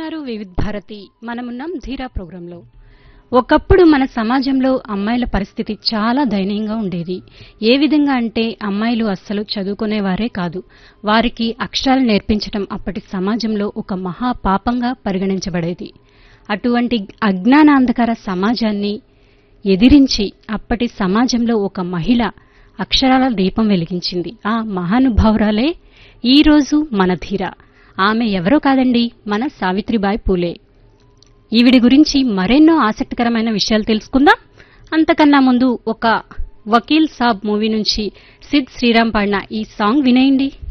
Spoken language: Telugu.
వింటున్నారు వివిధ్ భారతి మనమున్నాం ధీరా ప్రోగ్రాంలో ఒకప్పుడు మన సమాజంలో అమ్మాయిల పరిస్థితి చాలా దయనీయంగా ఉండేది ఏ విధంగా అంటే అమ్మాయిలు అస్సలు చదువుకునేవారే కాదు వారికి అక్షరాలు నేర్పించడం అప్పటి సమాజంలో ఒక మహా పాపంగా పరిగణించబడేది అటువంటి అజ్ఞానాంధకార సమాజాన్ని ఎదిరించి అప్పటి సమాజంలో ఒక మహిళ అక్షరాల దీపం వెలిగించింది ఆ మహానుభావురాలే ఈరోజు మన ధీర ఆమె ఎవరో కాదండి మన సావిత్రిబాయి పూలే ఈవిడి గురించి మరెన్నో ఆసక్తికరమైన విషయాలు తెలుసుకుందాం అంతకన్నా ముందు ఒక వకీల్ సాబ్ మూవీ నుంచి సిద్ శ్రీరామ్ పాడిన ఈ సాంగ్ వినేయండి